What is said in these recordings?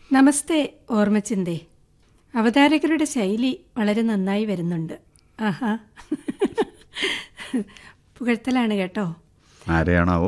നമസ്തേ ഓർമ്മച്ചിന്തേ അവതാരകരുടെ ശൈലി വളരെ നന്നായി വരുന്നുണ്ട് ആഹാ പുകഴ്ത്തലാണ് കേട്ടോ ആരെയാണാവോ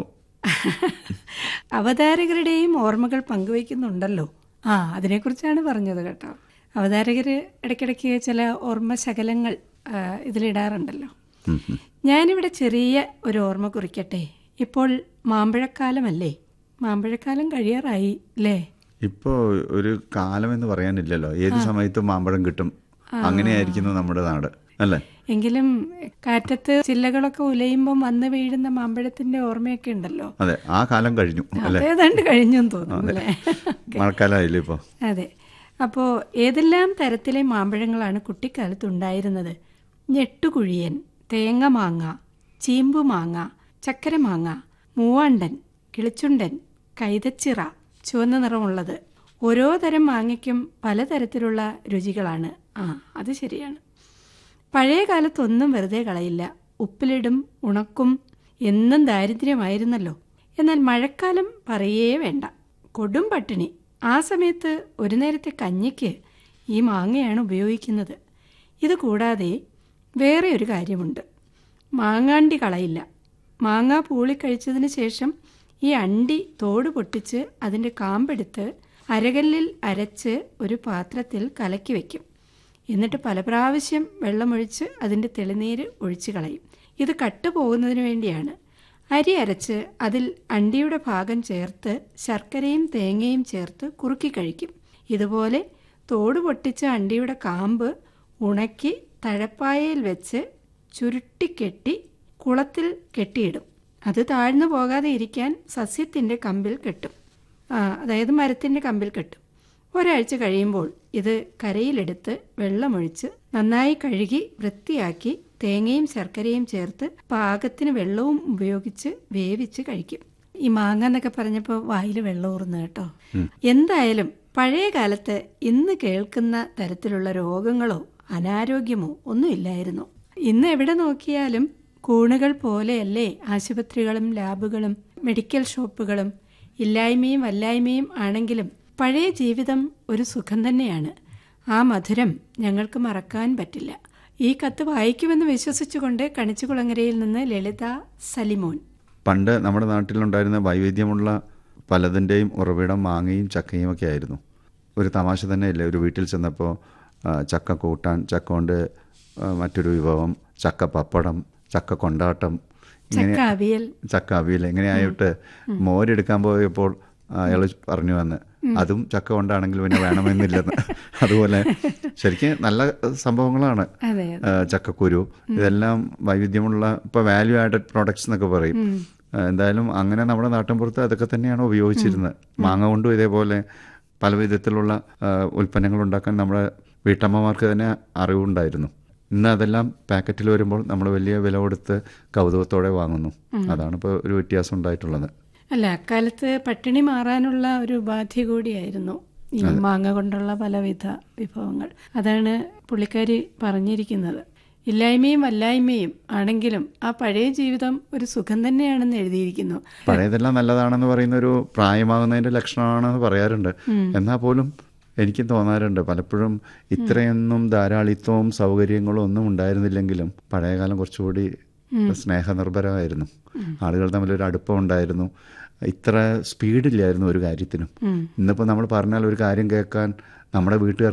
അവതാരകരുടെയും ഓർമ്മകൾ പങ്കുവയ്ക്കുന്നുണ്ടല്ലോ ആ അതിനെക്കുറിച്ചാണ് പറഞ്ഞത് കേട്ടോ അവതാരകർ ഇടയ്ക്കിടയ്ക്ക് ചില ഓർമ്മ ശകലങ്ങൾ ആ, ഇതിലിടാറുണ്ടല്ലോ ഉം, ഉം. ഞാനിവിടെ ചെറിയ ഒരു ഓർമ്മ കുറിക്കട്ടെ ഇപ്പോൾ മാമ്പഴക്കാലമല്ലേ മാമ്പഴക്കാലം കഴിയാറായി അല്ലേ ഇപ്പോ ഒരു കാലം എന്ന് പറയാനില്ലല്ലോ ഏത് സമയത്തും മാമ്പഴം കിട്ടും അങ്ങനെയായിരിക്കുന്നു നമ്മുടെ നാട് അല്ലേ എങ്കിലും കാറ്റത്ത് ചില്ലകളൊക്കെ ഉലയുമ്പം വന്ന് വീഴുന്ന മാമ്പഴത്തിന്റെ ഓർമ്മയൊക്കെ ഉണ്ടല്ലോ അതെ ആ കാലം കഴിഞ്ഞു അല്ലേ അതേതാണ്ട് കഴിഞ്ഞെന്ന് തോന്നുന്നു അല്ലേ മഴക്കാലമായില്ലേ ഇപ്പോ അതെ അപ്പോൾ ഏതെല്ലാം തരത്തിലെ മാമ്പഴങ്ങളാണ് കുട്ടിക്കാലത്ത് ഉണ്ടായിരുന്നത് ഞെട്ടുകുഴിയൻ തേങ്ങമാങ്ങ ചീമ്പുമാങ്ങ ചക്കരമാങ്ങ മൂവാണ്ടൻ കിളിച്ചുണ്ടൻ കൈതച്ചിറ ചുവന്ന നിറമുള്ളത് ഓരോ തരം മാങ്ങയ്ക്കും പലതരത്തിലുള്ള രുചികളാണ് ആ അത് ശരിയാണ് പഴയ കാലത്തൊന്നും വെറുതെ കളയില്ല ഉപ്പിലിടും ഉണക്കും എന്നും ദാരിദ്ര്യമായിരുന്നല്ലോ എന്നാൽ മഴക്കാലം പറയേ വേണ്ട കൊടും പട്ടിണി ആ സമയത്ത് ഒരു നേരത്തെ കഞ്ഞിക്ക് ഈ മാങ്ങയാണ് ഉപയോഗിക്കുന്നത് ഇത് കൂടാതെ വേറെ ഒരു കാര്യമുണ്ട് മാങ്ങാണ്ടി കളയില്ല മാങ്ങ പൂളിക്കഴിച്ചതിന് ശേഷം ഈ അണ്ടി തോട് പൊട്ടിച്ച് അതിൻ്റെ കാമ്പെടുത്ത് അരകല്ലിൽ അരച്ച് ഒരു പാത്രത്തിൽ കലക്കി വയ്ക്കും എന്നിട്ട് പല പ്രാവശ്യം വെള്ളമൊഴിച്ച് അതിൻ്റെ തെളിനീര് ഒഴിച്ചു കളയും ഇത് കട്ടു പോകുന്നതിന് വേണ്ടിയാണ് അരി അരച്ച് അതിൽ അണ്ടിയുടെ ഭാഗം ചേർത്ത് ശർക്കരയും തേങ്ങയും ചേർത്ത് കുറുക്കി കഴിക്കും ഇതുപോലെ തോട് പൊട്ടിച്ച അണ്ടിയുടെ കാമ്പ് ഉണക്കി തഴപ്പായയിൽ വെച്ച് ചുരുട്ടിക്കെട്ടി കുളത്തിൽ കെട്ടിയിടും അത് താഴ്ന്നു പോകാതെ ഇരിക്കാൻ സസ്യത്തിൻ്റെ കമ്പിൽ കെട്ടും ആ അതായത് മരത്തിൻ്റെ കമ്പിൽ കെട്ടും ഒരാഴ്ച കഴിയുമ്പോൾ ഇത് കരയിലെടുത്ത് വെള്ളമൊഴിച്ച് നന്നായി കഴുകി വൃത്തിയാക്കി തേങ്ങയും ശർക്കരയും ചേർത്ത് പാകത്തിന് വെള്ളവും ഉപയോഗിച്ച് വേവിച്ച് കഴിക്കും ഈ മാങ്ങ എന്നൊക്കെ പറഞ്ഞപ്പോൾ വായിൽ വെള്ളം ഊറുന്നു കേട്ടോ എന്തായാലും പഴയ കാലത്ത് ഇന്ന് കേൾക്കുന്ന തരത്തിലുള്ള രോഗങ്ങളോ അനാരോഗ്യമോ ഒന്നുമില്ലായിരുന്നു ഇന്ന് എവിടെ നോക്കിയാലും കൂണുകൾ പോലെയല്ലേ ആശുപത്രികളും ലാബുകളും മെഡിക്കൽ ഷോപ്പുകളും ഇല്ലായ്മയും വല്ലായ്മയും ആണെങ്കിലും പഴയ ജീവിതം ഒരു സുഖം തന്നെയാണ് ആ മധുരം ഞങ്ങൾക്ക് മറക്കാൻ പറ്റില്ല ഈ കത്ത് വായിക്കുമെന്ന് വിശ്വസിച്ചുകൊണ്ട് കണിച്ചുകുളങ്ങരയിൽ നിന്ന് ലളിത സലിമോൻ പണ്ട് നമ്മുടെ നാട്ടിലുണ്ടായിരുന്ന വൈവിധ്യമുള്ള പലതിൻ്റെയും ഉറവിടം മാങ്ങയും ചക്കയും ഒക്കെ ആയിരുന്നു ഒരു തമാശ തന്നെയല്ലേ ഒരു വീട്ടിൽ ചെന്നപ്പോൾ ആ, ചക്ക കൂട്ടാൻ ചക്ക കൊണ്ട് ആ, മറ്റൊരു വിഭവം ചക്ക പപ്പടം ചക്ക കൊണ്ടാട്ടം ഇങ്ങനെ ചക്ക അവിയൽ ചക്ക അവിയൽ ഇങ്ങനെയായിട്ട് മോരെടുക്കാൻ പോയപ്പോൾ അയാൾ പറഞ്ഞു വന്ന് അതും ചക്ക കൊണ്ടാണെങ്കിൽ പിന്നെ വേണമെന്നില്ലെന്ന് അതുപോലെ ശരിക്കും നല്ല സംഭവങ്ങളാണ് അതെ ആ, ചക്കക്കുരു ഇതെല്ലാം വൈവിധ്യമുള്ള ഇപ്പോൾ വാല്യൂ ആഡഡ് പ്രോഡക്ട്സ് എന്നൊക്കെ പറയും ആ, എന്തായാലും അങ്ങനെ നമ്മുടെ നാട്ടിൻപുറത്ത് അതൊക്കെ തന്നെയാണ് ഉപയോഗിച്ചിരുന്നത് മാങ്ങ കൊണ്ടും ഇതേപോലെ പല വിധത്തിലുള്ള ആ, ഉൽപ്പന്നങ്ങൾ ഉണ്ടാക്കാൻ നമ്മുടെ വീട്ടമ്മമാർക്ക് തന്നെ അറിവുണ്ടായിരുന്നു ഇന്ന് അതെല്ലാം പാക്കറ്റിൽ വരുമ്പോൾ നമ്മൾ വലിയ വില കൊടുത്ത് കൗതുകത്തോടെ വാങ്ങുന്നു അതാണ് ഇപ്പോൾ ഒരു വ്യത്യാസം ഉണ്ടായിട്ടുള്ളത് അല്ല അക്കാലത്ത് പട്ടിണി മാറാനുള്ള ഒരു ഉപാധി കൂടിയായിരുന്നു ഈ മാങ്ങ കൊണ്ടുള്ള പലവിധ വിഭവങ്ങൾ അതാണ് പുള്ളിക്കാരി പറഞ്ഞിരിക്കുന്നത് ഇല്ലായ്മയും വല്ലായ്മയും ആണെങ്കിലും ആ പഴയ ജീവിതം ഒരു സുഖം തന്നെയാണെന്ന് എഴുതിയിരിക്കുന്നു പഴയതെല്ലാം നല്ലതാണെന്ന് പറയുന്ന ഒരു പ്രായമാകുന്നതിന്റെ ലക്ഷണമാണെന്ന് പറയാറുണ്ട് എന്നാൽ പോലും എനിക്കും തോന്നാറുണ്ട് പലപ്പോഴും ഇത്രയൊന്നും ധാരാളിത്വവും സൗകര്യങ്ങളും ഒന്നും ഉണ്ടായിരുന്നില്ലെങ്കിലും പഴയകാലം കുറച്ചുകൂടി സ്നേഹനിർഭരമായിരുന്നു ആളുകൾ തമ്മിൽ ഒരു അടുപ്പം ഉണ്ടായിരുന്നു ഇത്ര സ്പീഡില്ലായിരുന്നു ഒരു കാര്യത്തിനും ഇന്നിപ്പോൾ നമ്മൾ പറഞ്ഞാൽ ഒരു കാര്യം കേൾക്കാൻ നമ്മുടെ വീട്ടുകാർ